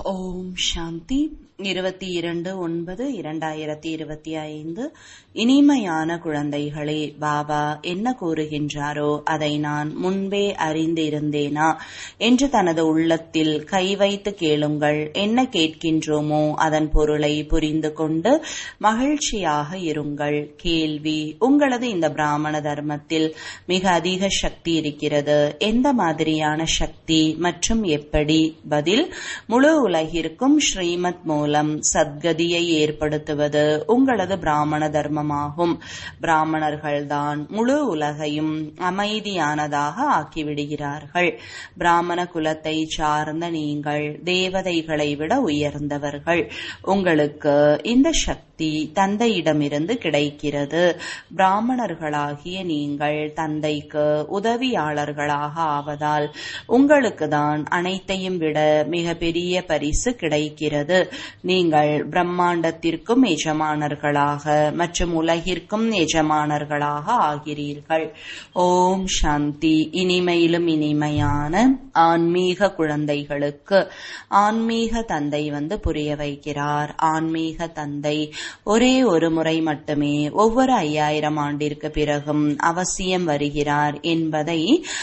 ஓம் சாந்தி இருபத்தி இரண்டு ஒன்பது இரண்டாயிரத்தி இருபத்தி ஐந்து இனிமையான குழந்தைகளே பாபா என்ன கூறுகின்றாரோ அதை நான் முன்பே அறிந்திருந்தேனா என்று தனது உள்ளத்தில் கை வைத்து கேளுங்கள் என்ன கேட்கின்றோமோ அதன் பொருளை புரிந்து கொண்டு மகிழ்ச்சியாக இருங்கள் கேள்வி உங்களது இந்த பிராமண தர்மத்தில் மிக அதிக சக்தி இருக்கிறது எந்த மாதிரியான சக்தி மற்றும் எப்படி பதில் முழு உலகிற்கும் ஸ்ரீமத் மூலம் சத்கதியை ஏற்படுத்துவது உங்களது பிராமண தர்மமாகும் பிராமணர்கள்தான் முழு உலகையும் அமைதியானதாக ஆக்கிவிடுகிறார்கள் பிராமண குலத்தை சார்ந்த நீங்கள் தேவதைகளை விட உயர்ந்தவர்கள் உங்களுக்கு இந்த சக்தி தந்தையிடமிருந்து கிடைக்கிறது பிராமணர்களாகிய நீங்கள் தந்தைக்கு உதவியாளர்களாக ஆவதால் உங்களுக்கு தான் அனைத்தையும் விட மிக பெரிய பரிசு கிடைக்கிறது நீங்கள் பிரம்மாண்டத்திற்கும் எஜமானர்களாக மற்றும் உலகிற்கும் எஜமானர்களாக ஆகிறீர்கள் ஓம் சாந்தி இனிமையிலும் இனிமையான ஆன்மீக குழந்தைகளுக்கு ஆன்மீக தந்தை வந்து புரிய வைக்கிறார் ஆன்மீக தந்தை ஒரே ஒரு முறை மட்டுமே ஒவ்வொரு ஐயாயிரம் ஆண்டிற்கு பிறகும் அவசியம் வருகிறார் என்பதை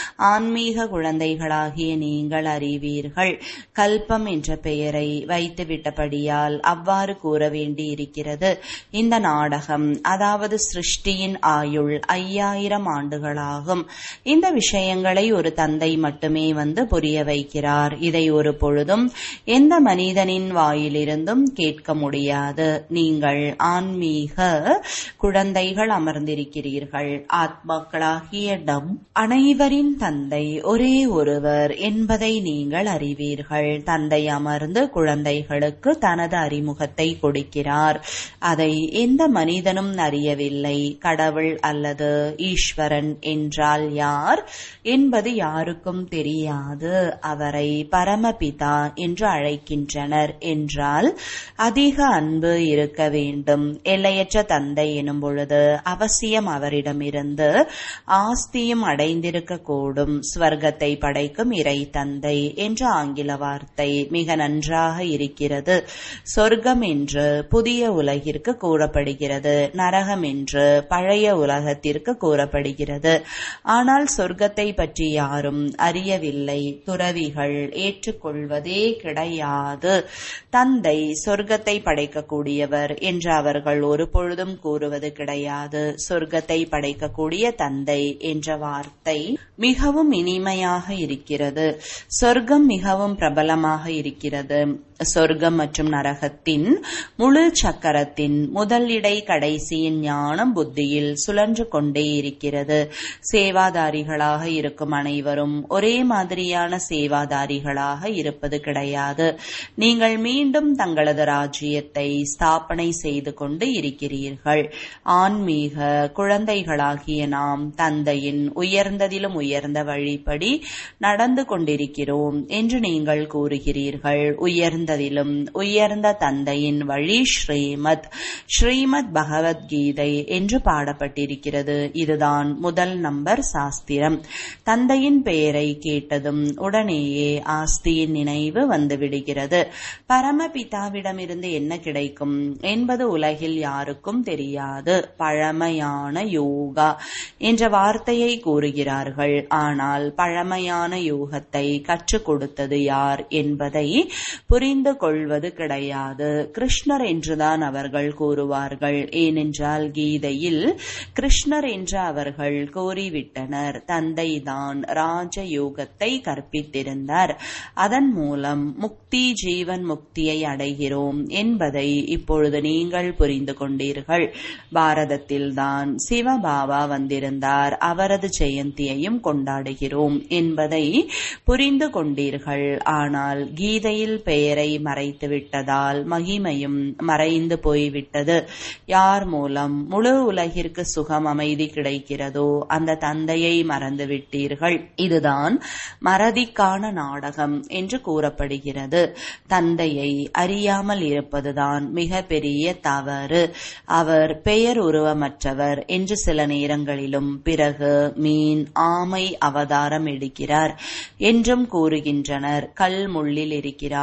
ஆன்மீக குழந்தைகளாகிய நீங்கள் அறிவீர்கள் கல்பம் என்ற பெயரை வைத்துவிட்டபடியால் அவ்வாறு கூற வேண்டியிருக்கிறது இந்த நாடகம் அதாவது சிருஷ்டியின் ஆயுள் ஐயாயிரம் ஆண்டுகளாகும் இந்த விஷயங்களை ஒரு தந்தை மட்டுமே வந்து புரிய வைக்கிறார் இதை ஒரு பொழுதும் எந்த மனிதனின் வாயிலிருந்தும் கேட்க முடியாது நீங்கள் ஆன்மீக குழந்தைகள் அமர்ந்திருக்கிறீர்கள் ஆத்மாக்களாகிய டம் அனைவரின் தந்தை ஒரே ஒருவர் என்பதை நீங்கள் அறிவீர்கள் தந்தை அமர்ந்து குழந்தைகளுக்கு தனது அறிமுகத்தை கொடுக்கிறார் அதை எந்த மனிதனும் அறியவில்லை கடவுள் அல்லது ஈஸ்வரன் என்றால் யார் என்பது யாருக்கும் தெரியாது அவரை பரமபிதா என்று அழைக்கின்றனர் என்றால் அதிக அன்பு இருக்க வேண்டும் எல்லையற்ற தந்தை எனும் பொழுது அவசியம் அவரிடமிருந்து ஆஸ்தியும் அடைந்திருக்க கூடும் ஸ்வர்க்கத்தை படைக்கும் இறை தந்தை என்ற ஆங்கில வார்த்தை மிக நன்றாக இருக்கிறது சொர்க்கம் என்று புதிய உலகிற்கு கூறப்படுகிறது நரகம் என்று பழைய உலகத்திற்கு கூறப்படுகிறது ஆனால் சொர்க்கத்தை பற்றி யாரும் அறியவில்லை துறவிகள் ஏற்றுக்கொள்வதே கிடையாது தந்தை சொர்க்கத்தை படைக்கக்கூடியவர் என்று அவர்கள் ஒரு பொழுதும் கூறுவது கிடையாது சொர்க்கத்தை படைக்கக்கூடிய தந்தை என்ற வார்த்தை மிகவும் இனிமையாக இருக்கிறது சொர்க்கம் மிகவும் பிரபலமாக இருக்கிறது சொர்க்கம் மற்றும் நரகத்தின் முழு சக்கரத்தின் முதல் இடை கடைசியின் ஞானம் புத்தியில் சுழன்று கொண்டே இருக்கிறது சேவாதாரிகளாக இருக்கும் அனைவரும் ஒரே மாதிரியான சேவாதாரிகளாக இருப்பது கிடையாது நீங்கள் மீண்டும் தங்களது ராஜ்யத்தை ஸ்தாபனை செய்து கொண்டு இருக்கிறீர்கள் ஆன்மீக குழந்தைகளாகிய நாம் தந்தையின் உயர்ந்ததிலும் உயர்ந்த வழிப்படி நடந்து கொண்டிருக்கிறோம் என்று நீங்கள் கூறுகிறீர்கள் உயர்ந்த உயர்ந்ததிலும் உயர்ந்த தந்தையின் வழி ஸ்ரீமத் ஸ்ரீமத் பகவத்கீதை என்று பாடப்பட்டிருக்கிறது இதுதான் முதல் நம்பர் சாஸ்திரம் தந்தையின் பெயரை கேட்டதும் உடனேயே ஆஸ்தியின் நினைவு வந்துவிடுகிறது பரமபிதாவிடமிருந்து என்ன கிடைக்கும் என்பது உலகில் யாருக்கும் தெரியாது பழமையான யோகா என்ற வார்த்தையை கூறுகிறார்கள் ஆனால் பழமையான யோகத்தை கற்றுக் கொடுத்தது யார் என்பதை புரிந்து கொள்வது கிடையாது கிருஷ்ணர் என்றுதான் அவர்கள் கூறுவார்கள் ஏனென்றால் கீதையில் கிருஷ்ணர் என்று அவர்கள் கூறிவிட்டனர் தந்தைதான் ராஜ யோகத்தை கற்பித்திருந்தார் அதன் மூலம் முக்தி ஜீவன் முக்தியை அடைகிறோம் என்பதை இப்பொழுது நீங்கள் புரிந்து கொண்டீர்கள் பாரதத்தில்தான் சிவபாபா வந்திருந்தார் அவரது ஜெயந்தியையும் கொண்டாடுகிறோம் என்பதை புரிந்து கொண்டீர்கள் ஆனால் கீதையில் பெயரை மறைத்து விட்டதால் மகிமையும் மறைந்து போய்விட்டது யார் மூலம் முழு உலகிற்கு சுகம் அமைதி கிடைக்கிறதோ அந்த தந்தையை மறந்து விட்டீர்கள் இதுதான் மறதிக்கான நாடகம் என்று கூறப்படுகிறது தந்தையை அறியாமல் இருப்பதுதான் மிக பெரிய தவறு அவர் பெயர் உருவமற்றவர் என்று சில நேரங்களிலும் பிறகு மீன் ஆமை அவதாரம் எடுக்கிறார் என்றும் கூறுகின்றனர் கல் முள்ளில் இருக்கிறார் இப்படி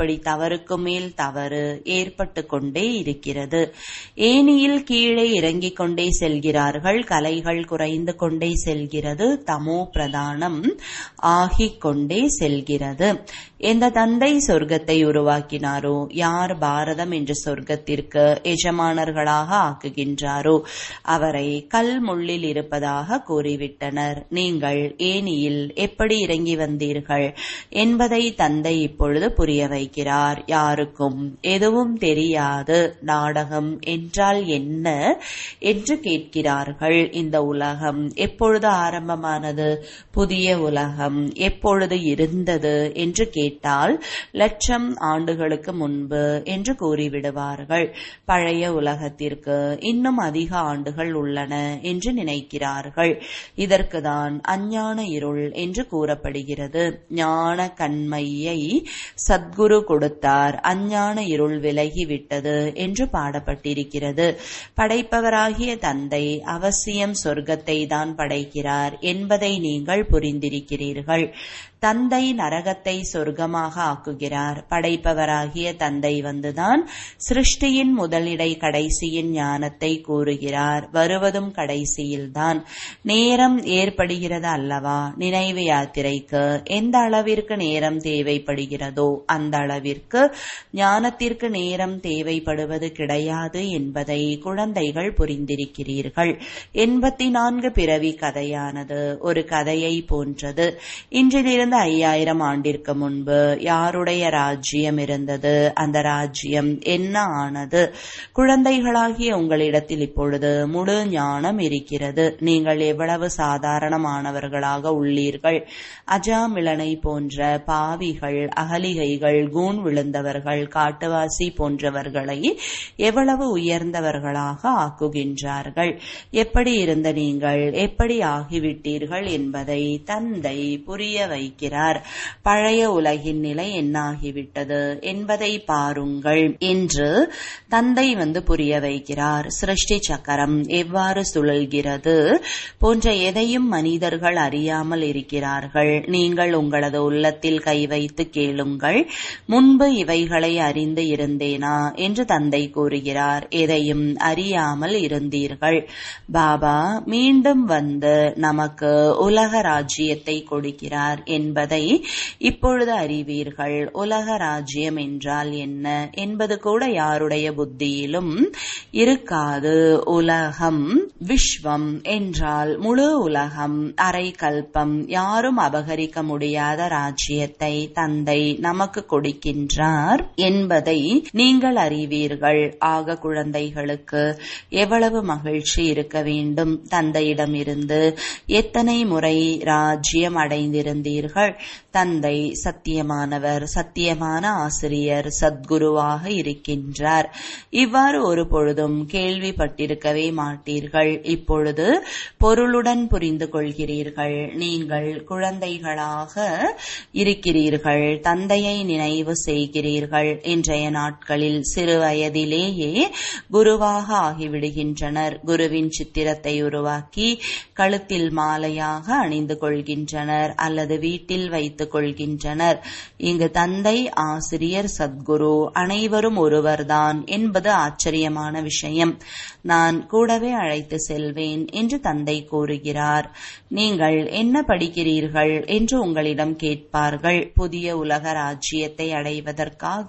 இப்படி தவறுக்கு மேல் தவறு ஏற்பட்டு கொண்டே இருக்கிறது ஏனியில் கீழே இறங்கிக் கொண்டே செல்கிறார்கள் கலைகள் குறைந்து கொண்டே செல்கிறது தமோ பிரதானம் ஆகிக் கொண்டே செல்கிறது எந்த தந்தை சொர்க்கத்தை உருவாக்கினாரோ யார் பாரதம் என்ற சொர்க்கத்திற்கு எஜமானர்களாக ஆக்குகின்றாரோ அவரை கல் முள்ளில் இருப்பதாக கூறிவிட்டனர் நீங்கள் ஏனியில் எப்படி இறங்கி வந்தீர்கள் என்பதை தந்தை இப்பொழுது புரிய வைக்கிறார் யாருக்கும் எதுவும் தெரியாது நாடகம் என்றால் என்ன என்று கேட்கிறார்கள் இந்த உலகம் எப்பொழுது ஆரம்பமானது புதிய உலகம் எப்பொழுது இருந்தது என்று கேட்டால் லட்சம் ஆண்டுகளுக்கு முன்பு என்று கூறிவிடுவார்கள் பழைய உலகத்திற்கு இன்னும் அதிக ஆண்டுகள் உள்ளன என்று நினைக்கிறார்கள் இதற்குதான் அஞ்ஞான இருள் என்று கூறப்படுகிறது ஞான கண்மையை சத்குரு கொடுத்தார் அஞ்ஞான இருள் விலகிவிட்டது என்று பாடப்பட்டிருக்கிறது படைப்பவராகிய தந்தை அவசியம் சொர்க்கத்தை தான் படைக்கிறார் என்பதை நீங்கள் புரிந்திருக்கிறீர்கள் தந்தை நரகத்தை சொர்க்கமாக ஆக்குகிறார் படைப்பவராகிய தந்தை வந்துதான் சிருஷ்டியின் முதலிடை கடைசியின் ஞானத்தை கூறுகிறார் வருவதும் கடைசியில்தான் நேரம் ஏற்படுகிறது அல்லவா நினைவு யாத்திரைக்கு எந்த அளவிற்கு நேரம் தேவைப்படுகிறதோ அந்த அளவிற்கு ஞானத்திற்கு நேரம் தேவைப்படுவது கிடையாது என்பதை குழந்தைகள் புரிந்திருக்கிறீர்கள் எண்பத்தி நான்கு பிறவி கதையானது ஒரு கதையை போன்றது இன்றிலிருந்து இருந்து ஐயாயிரம் ஆண்டிற்கு முன்பு யாருடைய ராஜ்யம் இருந்தது அந்த ராஜ்யம் என்ன ஆனது குழந்தைகளாகிய உங்களிடத்தில் இப்பொழுது முழு ஞானம் இருக்கிறது நீங்கள் எவ்வளவு சாதாரணமானவர்களாக உள்ளீர்கள் அஜாமிளனை போன்ற பாவிகள் அகலிகைகள் கூன் விழுந்தவர்கள் காட்டுவாசி போன்றவர்களை எவ்வளவு உயர்ந்தவர்களாக ஆக்குகின்றார்கள் எப்படி இருந்த நீங்கள் எப்படி ஆகிவிட்டீர்கள் என்பதை தந்தை புரிய வைக்கிறார் பழைய உலகின் நிலை என்னாகிவிட்டது என்பதை பாருங்கள் என்று தந்தை வந்து புரிய வைக்கிறார் சிருஷ்டி சக்கரம் எவ்வாறு சுழல்கிறது போன்ற எதையும் மனிதர்கள் அறியாமல் இருக்கிறார்கள் நீங்கள் உங்களது உள்ளத்தில் கை வைத்து கேளுங்கள் முன்பு இவைகளை அறிந்து இருந்தேனா என்று தந்தை கூறுகிறார் எதையும் அறியாமல் இருந்தீர்கள் பாபா மீண்டும் வந்து நமக்கு உலக ராஜ்யத்தை கொடுக்கிறார் என்பதை இப்பொழுது அறிவீர்கள் உலக ராஜ்யம் என்றால் என்ன என்பது கூட யாருடைய புத்தியிலும் இருக்காது உலகம் விஸ்வம் என்றால் முழு உலகம் அரை கல்பம் யாரும் அபகரிக்க முடியாத ராஜ்யத்தை தந்தை நமக்கு கொடுக்கின்றார் என்பதை நீங்கள் அறிவீர்கள் ஆக குழந்தைகளுக்கு எவ்வளவு மகிழ்ச்சி இருக்க வேண்டும் தந்தையிடமிருந்து எத்தனை முறை ராஜ்யம் அடைந்திருந்தீர்கள் தந்தை சத்தியமானவர் சத்தியமான ஆசிரியர் சத்குருவாக இருக்கின்றார் இவ்வாறு ஒரு பொழுதும் கேள்விப்பட்டிருக்கவே மாட்டீர்கள் இப்பொழுது பொருளுடன் புரிந்து கொள்கிறீர்கள் நீங்கள் குழந்தைகளாக இருக்கிறீர்கள் தந்தையை நினைவு செய்கிறீர்கள் இன்றைய நாட்களில் சிறு வயதிலேயே குருவாக ஆகிவிடுகின்றனர் குருவின் சித்திரத்தை உருவாக்கி கழுத்தில் மாலையாக அணிந்து கொள்கின்றனர் அல்லது வீட்டில் வைத்துக் கொள்கின்றனர் இங்கு தந்தை ஆசிரியர் சத்குரு அனைவரும் ஒருவர்தான் என்பது ஆச்சரியமான விஷயம் நான் கூடவே அழைத்து செல்வேன் என்று தந்தை கூறுகிறார் நீங்கள் என்ன படிக்கிறீர்கள் என்று உங்களிடம் கேட்பார்கள் புதிய உலக ராஜ்யத்தை அடைவதற்காக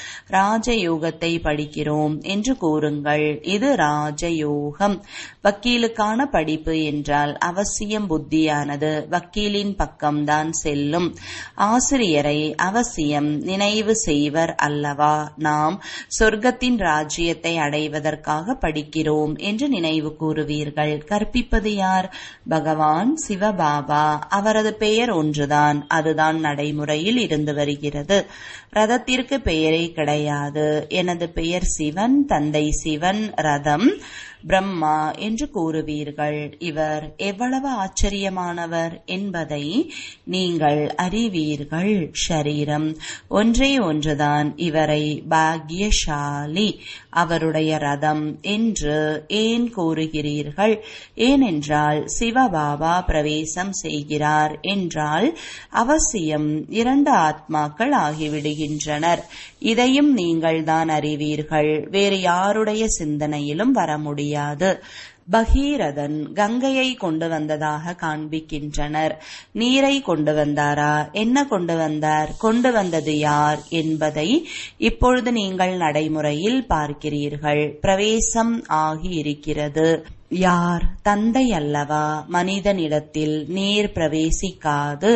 ராஜயோகத்தை படிக்கிறோம் என்று கூறுங்கள் இது ராஜயோகம் வக்கீலுக்கான படிப்பு என்றால் அவசியம் புத்தியானது வக்கீலின் பக்கம்தான் செல்லும் ஆசிரியரை அவசியம் நினைவு செய்வர் அல்லவா நாம் சொர்க்கத்தின் ராஜ்யத்தை அடைவதற்காக படிக்கிறோம் என்று நினைவு கூறுவீர்கள் கற்பிப்பது யார் பகவான் சிவபாபா அவரது பெயர் ஒன்றுதான் அதுதான் நடைமுறையில் இருந்து வருகிறது ரதத்திற்கு பெயரே கிடையாது எனது பெயர் சிவன் தந்தை சிவன் ரதம் பிரம்மா என்று கூறுவீர்கள் இவர் எவ்வளவு ஆச்சரியமானவர் என்பதை நீங்கள் நீங்கள் அறிவீர்கள் ஷரீரம் ஒன்றே ஒன்றுதான் இவரை பாக்யசாலி அவருடைய ரதம் என்று ஏன் கூறுகிறீர்கள் ஏனென்றால் சிவபாபா பிரவேசம் செய்கிறார் என்றால் அவசியம் இரண்டு ஆத்மாக்கள் ஆகிவிடுகின்றனர் இதையும் நீங்கள்தான் அறிவீர்கள் வேறு யாருடைய சிந்தனையிலும் வர முடியாது பகீரதன் கங்கையை கொண்டு வந்ததாக காண்பிக்கின்றனர் நீரை கொண்டு வந்தாரா என்ன கொண்டு வந்தார் கொண்டு வந்தது யார் என்பதை இப்பொழுது நீங்கள் நடைமுறையில் பார்க்கிறீர்கள் பிரவேசம் ஆகி இருக்கிறது யார் தந்தை அல்லவா மனிதனிடத்தில் நீர் பிரவேசிக்காது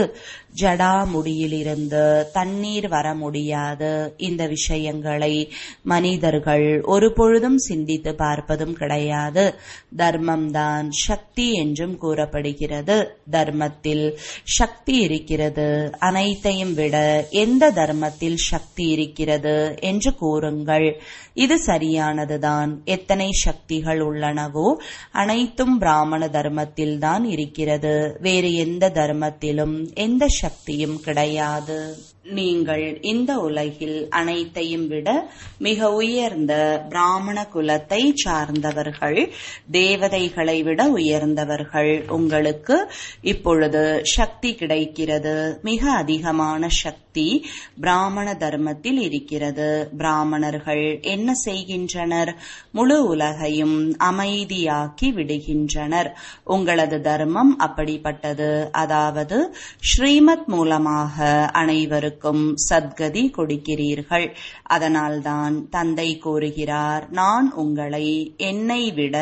ஜடாமுடியிலிருந்து தண்ணீர் வர முடியாது இந்த விஷயங்களை மனிதர்கள் ஒரு பொழுதும் சிந்தித்து பார்ப்பதும் கிடையாது தர்மம்தான் சக்தி என்றும் கூறப்படுகிறது தர்மத்தில் சக்தி இருக்கிறது அனைத்தையும் விட எந்த தர்மத்தில் சக்தி இருக்கிறது என்று கூறுங்கள் இது சரியானதுதான் எத்தனை சக்திகள் உள்ளனவோ அனைத்தும் பிராமண தர்மத்தில் தான் இருக்கிறது வேறு எந்த தர்மத்திலும் எந்த சக்தியும் கிடையாது நீங்கள் இந்த உலகில் அனைத்தையும் விட மிக உயர்ந்த பிராமண குலத்தை சார்ந்தவர்கள் தேவதைகளை விட உயர்ந்தவர்கள் உங்களுக்கு இப்பொழுது சக்தி கிடைக்கிறது மிக அதிகமான சக்தி பிராமண தர்மத்தில் இருக்கிறது பிராமணர்கள் என்ன செய்கின்றனர் முழு உலகையும் அமைதியாக்கி விடுகின்றனர் உங்களது தர்மம் அப்படிப்பட்டது அதாவது ஸ்ரீமத் மூலமாக அனைவருக்கும் அனைவருக்கும் சத்கதி கொடுக்கிறீர்கள் அதனால்தான் தந்தை கூறுகிறார் நான் உங்களை என்னை விட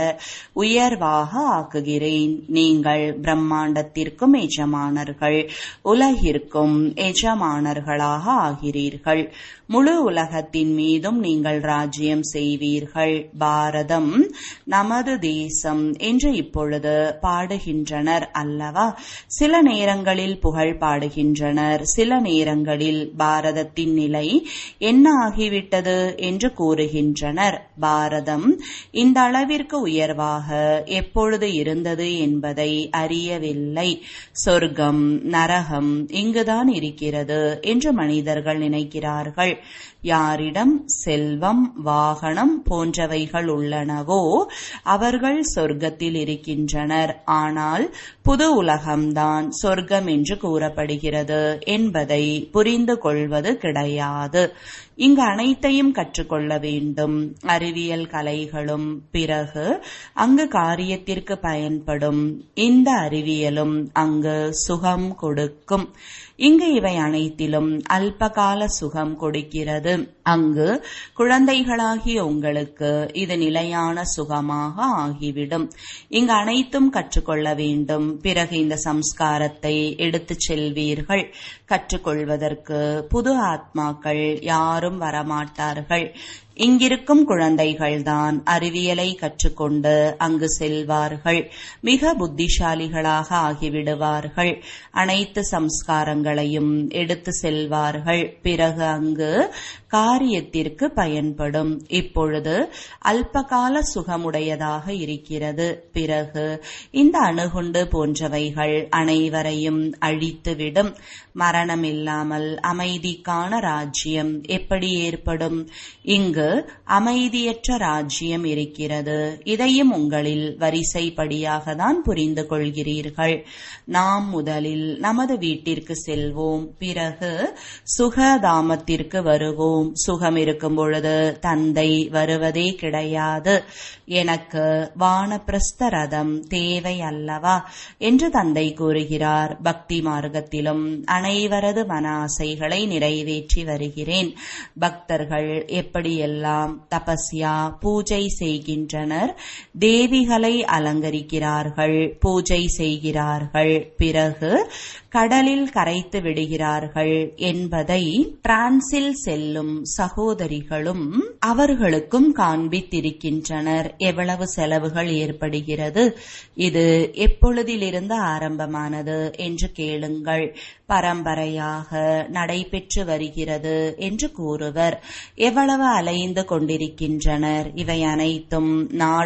உயர்வாக ஆக்குகிறேன் நீங்கள் பிரம்மாண்டத்திற்கும் எஜமானர்கள் உலகிற்கும் எஜமானர்களாக ஆகிறீர்கள் முழு உலகத்தின் மீதும் நீங்கள் ராஜ்யம் செய்வீர்கள் பாரதம் நமது தேசம் என்று இப்பொழுது பாடுகின்றனர் அல்லவா சில நேரங்களில் புகழ் பாடுகின்றனர் சில நேரங்களில் பாரதத்தின் நிலை என்ன ஆகிவிட்டது என்று கூறுகின்றனர் பாரதம் இந்த அளவிற்கு உயர்வாக எப்பொழுது இருந்தது என்பதை அறியவில்லை சொர்க்கம் நரகம் இங்குதான் இருக்கிறது என்று மனிதர்கள் நினைக்கிறார்கள் யாரிடம் செல்வம் வாகனம் போன்றவைகள் உள்ளனவோ அவர்கள் சொர்க்கத்தில் இருக்கின்றனர் ஆனால் புது உலகம்தான் சொர்க்கம் என்று கூறப்படுகிறது என்பதை புரிந்து கொள்வது கிடையாது இங்கு அனைத்தையும் கற்றுக்கொள்ள வேண்டும் அறிவியல் கலைகளும் பிறகு அங்கு காரியத்திற்கு பயன்படும் இந்த அறிவியலும் அங்கு சுகம் கொடுக்கும் இங்கு இவை அனைத்திலும் அல்பகால சுகம் கொடுக்கிறது அங்கு குழந்தைகளாகிய உங்களுக்கு இது நிலையான சுகமாக ஆகிவிடும் இங்கு அனைத்தும் கற்றுக்கொள்ள வேண்டும் பிறகு இந்த சம்ஸ்காரத்தை எடுத்துச் செல்வீர்கள் கற்றுக்கொள்வதற்கு புது ஆத்மாக்கள் யாரும் வரமாட்டார்கள் இங்கிருக்கும் குழந்தைகள்தான் அறிவியலை கற்றுக்கொண்டு அங்கு செல்வார்கள் மிக புத்திசாலிகளாக ஆகிவிடுவார்கள் அனைத்து சம்ஸ்காரங்களையும் எடுத்து செல்வார்கள் பிறகு அங்கு காரியத்திற்கு பயன்படும் இப்பொழுது அல்பகால சுகமுடையதாக இருக்கிறது பிறகு இந்த அணுகுண்டு போன்றவைகள் அனைவரையும் அழித்துவிடும் மரணம் இல்லாமல் அமைதிக்கான ராஜ்யம் எப்படி ஏற்படும் இங்கு அமைதியற்ற ராஜ்யம் இருக்கிறது இதையும் உங்களில் வரிசைப்படியாக தான் புரிந்து கொள்கிறீர்கள் நாம் முதலில் நமது வீட்டிற்கு செல்வோம் பிறகு சுகதாமத்திற்கு வருவோம் சுகம் இருக்கும் பொழுது தந்தை வருவதே கிடையாது எனக்கு வானப்பிரஸ்த ரதம் தேவை அல்லவா என்று தந்தை கூறுகிறார் பக்தி மார்க்கத்திலும் அனைவரது மன ஆசைகளை நிறைவேற்றி வருகிறேன் பக்தர்கள் எப்படியெல்லாம் தபஸ்யா பூஜை செய்கின்றனர் தேவிகளை அலங்கரிக்கிறார்கள் பூஜை செய்கிறார்கள் பிறகு கடலில் கரைத்து விடுகிறார்கள் என்பதை பிரான்சில் செல்லும் சகோதரிகளும் அவர்களுக்கும் காண்பித்திருக்கின்றனர் எவ்வளவு செலவுகள் ஏற்படுகிறது இது எப்பொழுதிலிருந்து ஆரம்பமானது என்று கேளுங்கள் பரம்பரையாக நடைபெற்று வருகிறது என்று கூறுவர் எவ்வளவு அலைந்து கொண்டிருக்கின்றனர் இவை அனைத்தும்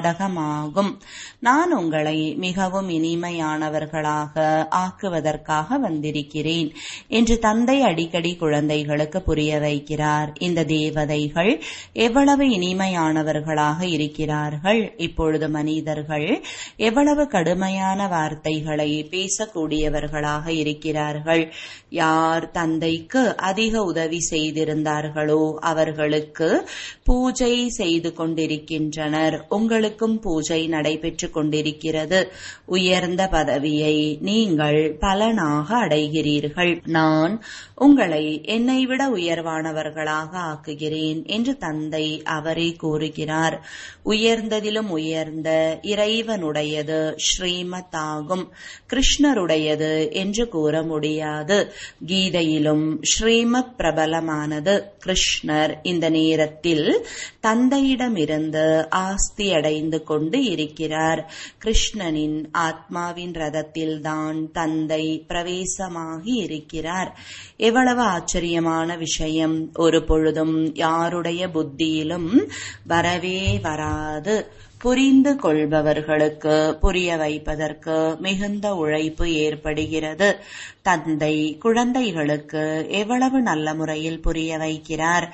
நாடகமாகும் நான் உங்களை மிகவும் இனிமையானவர்களாக ஆக்குவதற்காக செய்வதற்காக வந்திருக்கிறேன் என்று தந்தை அடிக்கடி குழந்தைகளுக்கு புரிய வைக்கிறார் இந்த தேவதைகள் எவ்வளவு இனிமையானவர்களாக இருக்கிறார்கள் இப்பொழுது மனிதர்கள் எவ்வளவு கடுமையான வார்த்தைகளை பேசக்கூடியவர்களாக இருக்கிறார்கள் யார் தந்தைக்கு அதிக உதவி செய்திருந்தார்களோ அவர்களுக்கு பூஜை செய்து கொண்டிருக்கின்றனர் உங்களுக்கும் பூஜை நடைபெற்று கொண்டிருக்கிறது உயர்ந்த பதவியை நீங்கள் பலனாக அடைகிறீர்கள் நான் உங்களை என்னை விட உயர்வானவர்களாக ஆக்குகிறேன் என்று தந்தை அவரே கூறுகிறார் உயர்ந்ததிலும் உயர்ந்த இறைவனுடையது ஸ்ரீமத் ஆகும் கிருஷ்ணருடையது என்று கூற முடியாது கீதையிலும் ஸ்ரீமத் பிரபலமானது கிருஷ்ணர் இந்த நேரத்தில் தந்தையிடமிருந்து ஆஸ்தி அடைந்து கொண்டு இருக்கிறார் கிருஷ்ணனின் ஆத்மாவின் ரதத்தில்தான் தந்தை பிரவேசமாகி இருக்கிறார் எவ்வளவு ஆச்சரியமான விஷயம் ஒரு பொழுதும் யாருடைய புத்தியிலும் வரவே வராது புரிந்து கொள்பவர்களுக்கு புரிய வைப்பதற்கு மிகுந்த உழைப்பு ஏற்படுகிறது தந்தை குழந்தைகளுக்கு எவ்வளவு நல்ல முறையில் புரிய வைக்கிறார்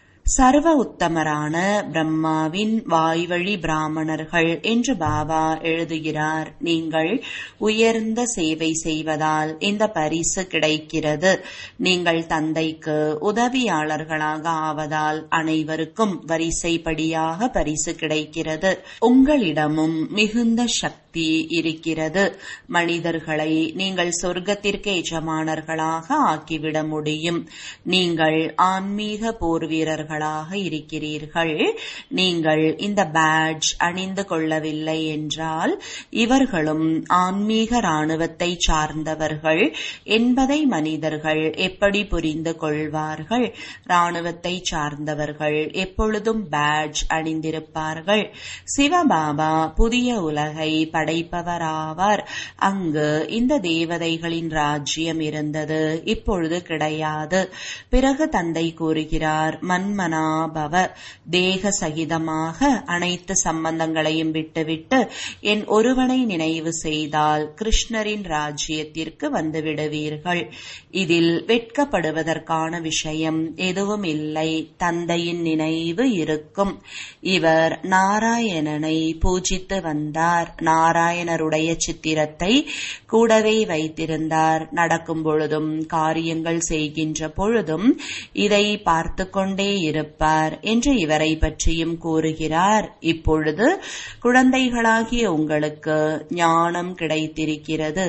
சர்வ உத்தமரான பிரம்மாவின் வாய்வழி பிராமணர்கள் என்று பாபா எழுதுகிறார் நீங்கள் உயர்ந்த சேவை செய்வதால் இந்த பரிசு கிடைக்கிறது நீங்கள் தந்தைக்கு உதவியாளர்களாக ஆவதால் அனைவருக்கும் வரிசைப்படியாக பரிசு கிடைக்கிறது உங்களிடமும் மிகுந்த சக்தி இருக்கிறது மனிதர்களை நீங்கள் சொர்க்கத்திற்கு எஜமானர்களாக ஆக்கிவிட முடியும் நீங்கள் ஆன்மீக போர் வீரர்கள் வீரர்களாக இருக்கிறீர்கள் நீங்கள் இந்த பேட்ஜ் அணிந்து கொள்ளவில்லை என்றால் இவர்களும் ஆன்மீக ராணுவத்தை சார்ந்தவர்கள் என்பதை மனிதர்கள் எப்படி புரிந்து கொள்வார்கள் ராணுவத்தை சார்ந்தவர்கள் எப்பொழுதும் பேட்ஜ் அணிந்திருப்பார்கள் சிவபாபா புதிய உலகை படைப்பவராவார் அங்கு இந்த தேவதைகளின் ராஜ்யம் இருந்தது இப்பொழுது கிடையாது பிறகு தந்தை கூறுகிறார் மன்ம மனாபவ தேக சகிதமாக அனைத்து சம்பந்தங்களையும் விட்டுவிட்டு என் ஒருவனை நினைவு செய்தால் கிருஷ்ணரின் ராஜ்யத்திற்கு வந்து விடுவீர்கள் இதில் வெட்கப்படுவதற்கான விஷயம் எதுவும் இல்லை தந்தையின் நினைவு இருக்கும் இவர் நாராயணனை பூஜித்து வந்தார் நாராயணருடைய சித்திரத்தை கூடவே வைத்திருந்தார் நடக்கும் பொழுதும் காரியங்கள் செய்கின்ற பொழுதும் இதை பார்த்து கொண்டே இருப்பார் என்று இவரை பற்றியும் கூறுகிறார் இப்பொழுது குழந்தைகளாகிய உங்களுக்கு ஞானம் கிடைத்திருக்கிறது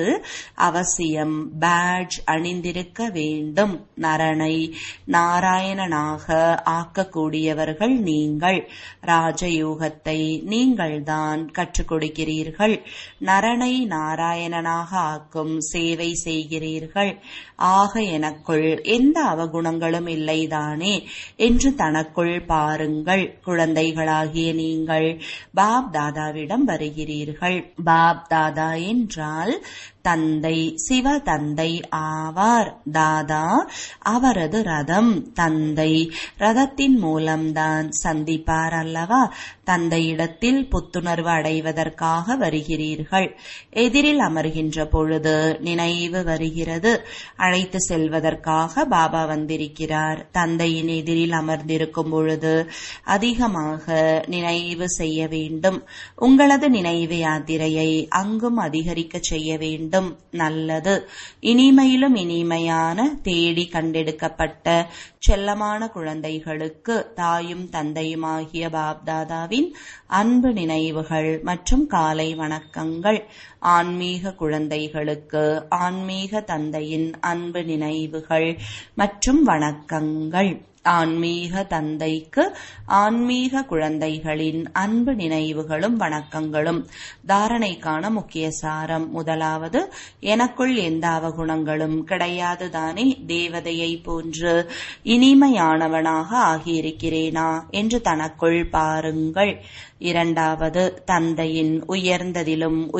அவசியம் பேட்ஜ் அணிந்திருக்க வேண்டும் நரனை நாராயணனாக ஆக்கக்கூடியவர்கள் நீங்கள் ராஜயோகத்தை நீங்கள்தான் கற்றுக் கொடுக்கிறீர்கள் நரனை நாராயணனாக ஆக்கும் சேவை செய்கிறீர்கள் ஆக எனக்குள் எந்த அவகுணங்களும் இல்லைதானே என்று தனக்குள் பாருங்கள் குழந்தைகளாகிய நீங்கள் பாப் தாதாவிடம் வருகிறீர்கள் பாப் தாதா என்றால் தந்தை சிவ தந்தை ஆவார் தாதா அவரது ரதம் தந்தை ரதத்தின் மூலம்தான் சந்திப்பார் அல்லவா தந்தையிடத்தில் புத்துணர்வு அடைவதற்காக வருகிறீர்கள் எதிரில் அமர்கின்ற பொழுது நினைவு வருகிறது அழைத்து செல்வதற்காக பாபா வந்திருக்கிறார் தந்தையின் எதிரில் அமர்ந்திருக்கும் பொழுது அதிகமாக நினைவு செய்ய வேண்டும் உங்களது நினைவு யாத்திரையை அங்கும் அதிகரிக்க செய்ய வேண்டும் நல்லது இனிமையிலும் இனிமையான தேடி கண்டெடுக்கப்பட்ட செல்லமான குழந்தைகளுக்கு தாயும் தந்தையுமாகிய பாப்தாதாவின் அன்பு நினைவுகள் மற்றும் காலை வணக்கங்கள் ஆன்மீக குழந்தைகளுக்கு ஆன்மீக தந்தையின் அன்பு நினைவுகள் மற்றும் வணக்கங்கள் ஆன்மீக தந்தைக்கு ஆன்மீக குழந்தைகளின் அன்பு நினைவுகளும் வணக்கங்களும் தாரணைக்கான முக்கிய சாரம் முதலாவது எனக்குள் எந்த அவகுணங்களும் கிடையாதுதானே தேவதையை போன்று இனிமையானவனாக ஆகியிருக்கிறேனா என்று தனக்குள் பாருங்கள் இரண்டாவது தந்தையின் உயர்ந்ததிலும் உயர்ந்த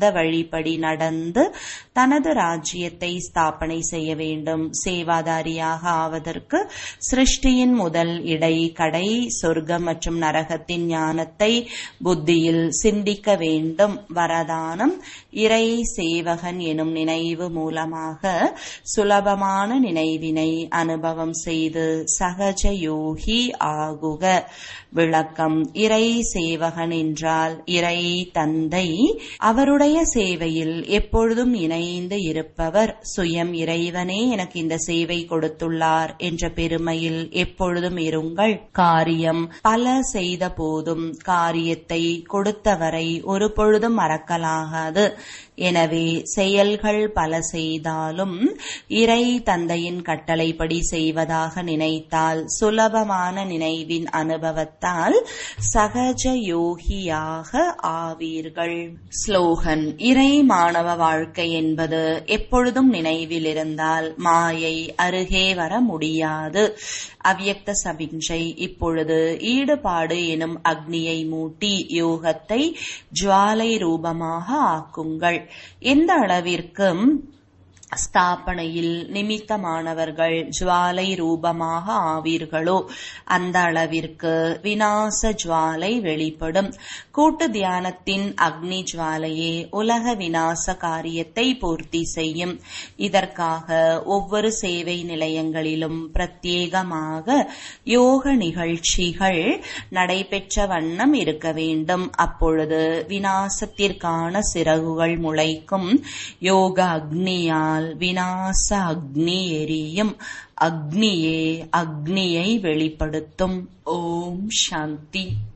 அந்த வழிப்படி நடந்து தனது ராஜ்யத்தை ஸ்தாபனை செய்ய வேண்டும் சேவாதாரியாக ஆவதற்கு சிருஷ்டியின் முதல் இடை கடை சொர்க்கம் மற்றும் நரகத்தின் ஞானத்தை புத்தியில் சிந்திக்க வேண்டும் வரதானம் இறை சேவகன் எனும் நினைவு மூலமாக சுலபமான நினைவினை அனுபவம் செய்து சகஜ யோகி ஆகுக விளக்கம் இறை சேவகன் என்றால் இறை தந்தை அவருடைய சேவையில் எப்பொழுதும் இணைந்து இருப்பவர் சுயம் இறைவனே எனக்கு இந்த சேவை கொடுத்துள்ளார் என்ற பெருமையில் எப்பொழுதும் இருங்கள் காரியம் பல செய்த போதும் காரியத்தை கொடுத்தவரை ஒரு பொழுதும் மறக்கலாகாது எனவே செயல்கள் பல செய்தாலும் இறை தந்தையின் கட்டளைப்படி செய்வதாக நினைத்தால் சுலபமான நினைவின் அனுபவத்தால் சகஜ யோகியாக ஆவீர்கள் ஸ்லோகன் இறை மாணவ வாழ்க்கை என்பது எப்பொழுதும் நினைவில் இருந்தால் மாயை அருகே வர முடியாது அவ்யக்த சபிஞ்சை இப்பொழுது ஈடுபாடு எனும் அக்னியை மூட்டி யோகத்தை ஜுவாலை ரூபமாக ஆக்குங்கள் எந்த அளவிற்கு ஸ்தாபனையில் நிமித்தமானவர்கள் ஜுவாலை ரூபமாக ஆவீர்களோ அந்த அளவிற்கு வினாச ஜுவாலை வெளிப்படும் கூட்டு தியானத்தின் அக்னி ஜுவாலையே உலக வினாச காரியத்தை பூர்த்தி செய்யும் இதற்காக ஒவ்வொரு சேவை நிலையங்களிலும் பிரத்யேகமாக யோக நிகழ்ச்சிகள் நடைபெற்ற வண்ணம் இருக்க வேண்டும் அப்பொழுது வினாசத்திற்கான சிறகுகள் முளைக்கும் யோக அக்னியால் வினாச அக்னி எரியும் அக்னியே அக்னியை வெளிப்படுத்தும் ஓம் சாந்தி